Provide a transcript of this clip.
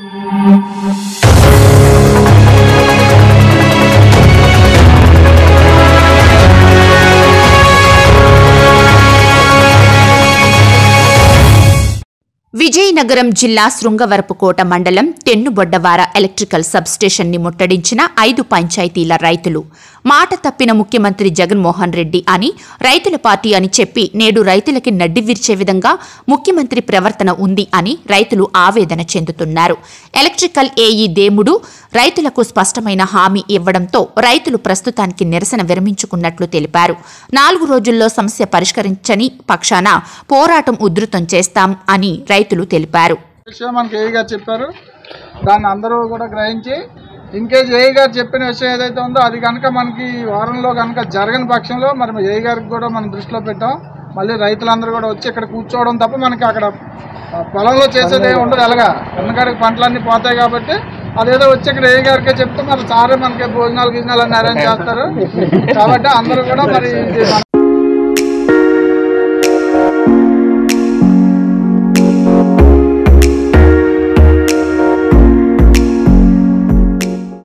విజయనగరం జిల్లా శృంగవరపుకోట మండలం తెన్నుబొడ్డవార electrical substation ని ముట్టడించిన ఐదు పంచాయతీల రైతులు మాట తప్పిన ముఖ్యమంత్రి జగన్మోహన్ రెడ్డి అని రైతుల పార్టీ అని చెప్పి నేడు రైతులకి నడ్డి విరిచే విధంగా ముఖ్యమంత్రి ప్రవర్తన ఉంది అని రైతులు ఆవేదన చెందుతున్నారు ఎలక్ట్రికల్ ఏఈ దేముడు రైతులకు స్పష్టమైన హామీ ఇవ్వడంతో రైతులు ప్రస్తుతానికి నిరసన విరమించుకున్నట్లు తెలిపారు నాలుగు రోజుల్లో సమస్య పరిష్కరించని పక్షాన పోరాటం ఉధృతం చేస్తాం అని రైతులు తెలిపారు విషయం మనకి ఏఈ గారు చెప్పారు దాన్ని అందరూ కూడా గ్రహించి ఇన్కేస్ ఏఈ గారు చెప్పిన విషయం ఏదైతే ఉందో అది కనుక మనకి ఈ వారంలో కనుక జరగని పక్షంలో మరి ఏఈ గారికి కూడా మనం దృష్టిలో పెట్టాం మళ్ళీ రైతులందరూ కూడా వచ్చి ఇక్కడ కూర్చోవడం తప్ప మనకి అక్కడ ఆ, పొలంలో చేసేది ఏమి ఉండదు ఎలాగా ఎందుకంటే పంటలన్నీ పోతాయి కాబట్టి అదేదో వచ్చి ఇక్కడ ఏ గారికే చెప్తే మరి సారే మనకి భోజనాలు గిజనాలు అన్ని అరేంజ్ చేస్తారు కాబట్టి అందరూ కూడా మరి ఇది మన